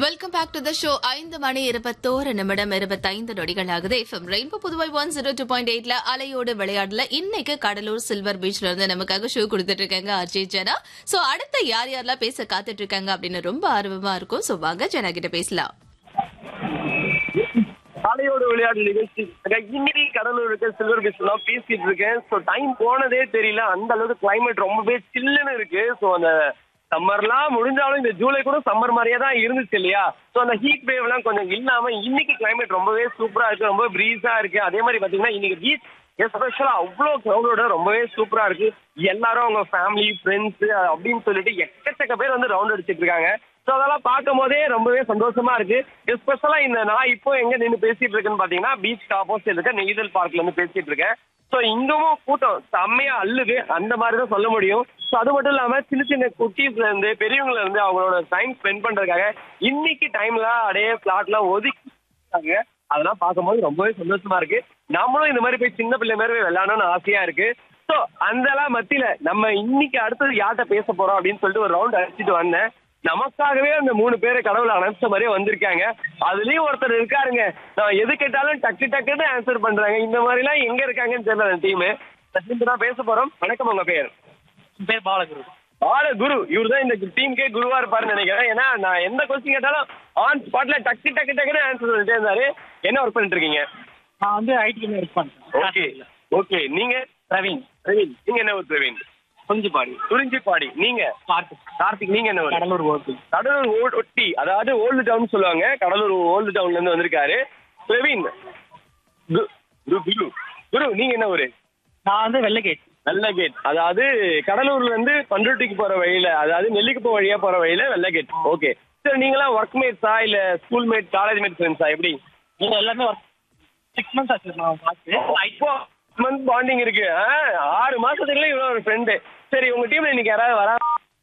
Welcome back to the show ஐந்து மணி இருபத்தோரு நிமிடம் இருபத்தைந்து நொடிகள் ஆகுது FM rainbow Puduvai one zero two point எயிட்ல அலையோடு விளையாடல இன்னைக்கு கடலூர் சில்வர் பீச்ல இருந்து நமக்காக ஷோ கொடுத்துட்டு இருக்காங்க அஜய் ஜனா சோ அடுத்து யார் யாரெல்லாம் பேச காத்துட்டு இருக்காங்க அப்படின்னு ரொம்ப ஆர்வமா இருக்கும் சோ வாங்க ஜனா கிட்ட பேசலாம் காலையோட விளையாட்டு நிகழ்ச்சி இன்னைக்கு கடலூர் இருக்க சில்வர் பீச் தான் பேசிட்டு இருக்கேன் ஸோ டைம் போனதே தெரியல அந்த அளவுக்கு கிளைமேட் ரொம்பவே சில்லுன்னு இருக்கு ஸோ அந்த சம்மர்லாம் முடிஞ்சாலும் இந்த ஜூலை கூட சம்மர் மாதிரியே தான் இருந்துச்சு இல்லையா ஸோ அந்த ஹீட் வேவ்லாம் கொஞ்சம் இல்லாம இன்னைக்கு கிளைமேட் ரொம்பவே சூப்பரா இருக்கு ரொம்ப ப்ரீஸா இருக்கு அதே மாதிரி பாத்தீங்கன்னா இன்னைக்கு பீச் எஸ்பெஷலா அவ்வளோ க்ரௌடோட ரொம்பவே சூப்பரா இருக்கு எல்லாரும் அவங்க ஃபேமிலி ஃப்ரெண்ட்ஸ் அப்படின்னு சொல்லிட்டு எக்கச்சக்க பேர் வந்து ரவுண்ட் அடிச்சிட்டு இருக்காங்க ஸோ அதெல்லாம் பார்க்கும் போதே ரொம்பவே சந்தோஷமா இருக்கு எஸ்பெஷலா இந்த நான் இப்போ எங்க நின்று பேசிட்டு இருக்கேன்னு பாத்தீங்கன்னா பீச் ஆப்போசிட் இருக்க நெய்தல் பார்க்ல இருந்து பேசிட்டு இருக்கேன் ஸோ இங்கமும் கூட்டம் செம்மையா அள்ளுது அந்த மாதிரி தான் சொல்ல முடியும் ஸோ அது மட்டும் இல்லாம சின்ன சின்ன குட்டீஸ்ல இருந்து பெரியவங்கல இருந்து அவங்களோட டைம் ஸ்பெண்ட் பண்றதுக்காக இன்னைக்கு டைம்ல அப்படியே பிளாட்லாம் ஒதுக்கி இருக்காங்க. அதெல்லாம் பார்க்கும்போது ரொம்பவே சந்தோஷமா இருக்கு நம்மளும் இந்த மாதிரி போய் சின்ன பிள்ளை மாதிரி போய் விளையாடணும்னு ஆசையா இருக்கு ஸோ அந்தலாம் மத்தியில நம்ம இன்னைக்கு அடுத்தது யார்கிட்ட பேச போறோம் அப்படின்னு சொல்லிட்டு ஒரு ரவுண்ட் அடிச்சுட்டு வந்தேன் நமக்காகவே அந்த மூணு பேரை கடவுளை அனுப்பிச்ச மாதிரியே வந்திருக்காங்க அதுலயும் ஒருத்தர் இருக்காருங்க நான் எது கேட்டாலும் டக்கு டக்குன்னு ஆன்சர் பண்றாங்க இந்த மாதிரி எல்லாம் எங்க இருக்காங்கன்னு தெரியல அந்த டீம் தான் பேச போறோம் வணக்கம் உங்க பேர் என் பேர் பாலகுரு பால குரு இவர் தான் இந்த டீமுக்கே குருவா இருப்பாருன்னு நினைக்கிறேன் ஏன்னா நான் எந்த கொஸ்டின் கேட்டாலும் ஆன் ஸ்பாட்ல டக்கு டக்கு டக்குன்னு ஆன்சர் சொல்லிட்டே இருந்தாரு என்ன ஒர்க் பண்ணிட்டு இருக்கீங்க நான் வந்து ஐடி ஒர்க் ஓகே பண்றேன் ஓகே நீங்க பிரவீன் பிரவீன் நீங்க என்ன ஊர் பிரவீன் கொஞ்சிப்பாடி குறிஞ்சிப்பாடி நீங்க பார்த்து கார்த்திக் நீங்க என்ன ஊர் கடலூர் ஓட்டு கடலூர் ஓல்டு ஒட்டி அதாவது ஓல்டு டவுன் சொல்லுவாங்க கடலூர் ஓல்டு டவுன்ல இருந்து வந்திருக்காரு பிரவீன் கு- குரு குரு குரு நீங்க என்ன ஊரு நான் வந்து வெள்ளகேட் நல்ல கேட் அதாவது கடலூர்ல இருந்து பண்ருட்டிக்கு போற வழியில அதாவது நெல்லிக்குப்பம் வழியா போற வழியில வெள்ள கேட் ஓகே சார் நீங்களாம் ஒர்க் மேட்ஸா இல்ல ஸ்கூல் மேட் காலேஜ் மேட் ஃப்ரெண்ட்ஸா எப்படி நீங்க எல்லாமே ஒர்க் சிக்ஸ் மந்த்ஸ் ஆச்சு நான் பார்த்து இப்போ மந்த் பாண்டிங் இருக்கு ஆ, ஆறு மாசத்துக்குள்ள இவ்வளவு ஒரு ஃப்ரெண்டு சரி உங்க டீம்ல இன்னைக்கு யாராவது வரா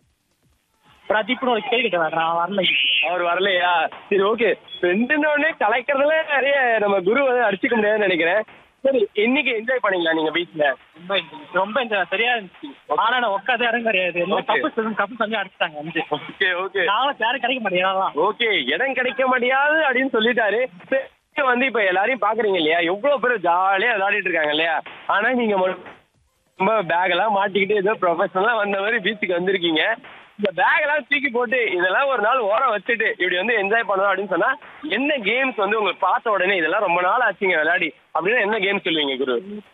பிரதீப்னு ஒரு கேள்வி கேட்டேன் நான் வரல அவர் வரலையா சரி ஓகே ஃப்ரெண்டுன்னு உடனே கலைக்கிறதுல நிறைய நம்ம குரு வந்து அடிச்சுக்க முடியாதுன்னு நினைக்கிறேன் சரி இன்னைக்கு என்ஜாய் பண்ணீங்களா நீங்க பீச்ல ரொம்ப enjoy- ரொம்ப enjoy, சரியா இருந்துச்சு ஆனா நான் உட்காந்து இடம் கிடையாது Okay. கப்பு கப்பு வந்து அடிச்சிட்டாங்க வந்து ஓகே ஓகே நானும் யாரும் கிடைக்க மாட்டேங்கிறான் ஓகே இடம் கிடைக்க முடியாது அப்படின்னு சொல்லிட்டாரு சரி, வந்து இப்ப எல்லாரையும் பாக்குறீங்க இல்லையா எவ்வளவு பேர் ஜாலியா விளையாடிட்டு இருக்காங்க இல்லையா ஆனா நீங்க மட்டும் ரொம்ப பேக் எல்லாம் மாட்டிக்கிட்டு ஏதோ ப்ரொஃபஷனலா வந்த மாதிரி பீச்சுக்கு வந்திருக்கீங்க இந்த பேக் எல்லாம் தூக்கி போட்டு இதெல்லாம் ஒரு நாள் ஓரம் வச்சுட்டு இப்படி வந்து என்ஜாய் பண்ணணும் அப்படின்னு சொன்னா என்ன கேம்ஸ் வந்து உங்களுக்கு பார்த்த உடனே இதெல்லாம் ரொம்ப நாள் ஆச்சுங்க விளையாடி அப்படின்னா என்ன கேம் சொல்லுவீங்க குரு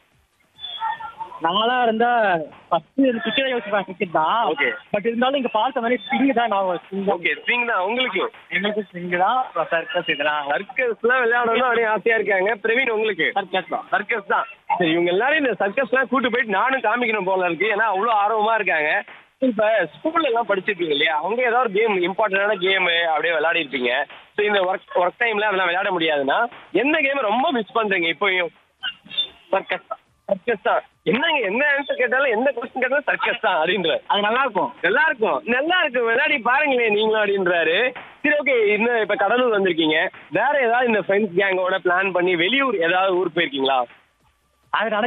நாங்களா இருந்தா ஃபர்ஸ்ட் கிரிக்கெட் யோசிப்பேன் கிரிக்கெட் தான் Okay. பட் இருந்தாலும் இங்க பார்த்த மாதிரி ஸ்விங் தான் நான் swing தான். ஓகே ஸ்விங் தான் உங்களுக்கு எங்களுக்கு ஸ்விங் தான் சர்க்கஸ் இதெல்லாம் சர்க்கஸ் எல்லாம் விளையாடணும் அப்படின்னு ஆசையா இருக்காங்க பிரவீன் உங்களுக்கு சர்க்கஸ் தான் சர்க்கஸ் தான் சரி இவங்க எல்லாரும் இந்த சர்க்கஸ்லாம் கூட்டு போயிட்டு நானும் காமிக்கணும் போல இருக்கு ஏன்னா அவ்வளோ ஆர்வமா இருக்காங்க இப்ப ஸ்கூல்ல எல்லாம் படிச்சிருப்பீங்க இல்லையா அவங்க ஏதாவது ஒரு கேம் இம்பார்ட்டன்டான கேம் அப்படியே விளையாடி இருப்பீங்க ஸோ இந்த ஒர்க் ஒர்க் டைம்ல அதெல்லாம் விளையாட முடியாதுன்னா என்ன கேம் ரொம்ப மிஸ் பண்றீங்க இப்போயும் சர்க்கஸ் தான் சர்க்கஸ் தான் என்னங்க என்ன ஆன்சர் கேட்டாலும் எந்த கொஸ்டின் கேட்டாலும் சர்க்கஸ் தான் அப்படின்ற அது நல்லா இருக்கும் நல்லா இருக்கும் நல்லா இருக்கு விளையாடி பாருங்களேன் நீங்களும் அப்படின்றாரு சரி ஓகே இன்னும் இப்ப கடலூர் வந்திருக்கீங்க வேற ஏதாவது இந்த ஃப்ரெண்ட்ஸ் கேங்கோட பிளான் பண்ணி வெளியூர் ஏதாவது ஊருக்கு போயிருக்கீங்களா அது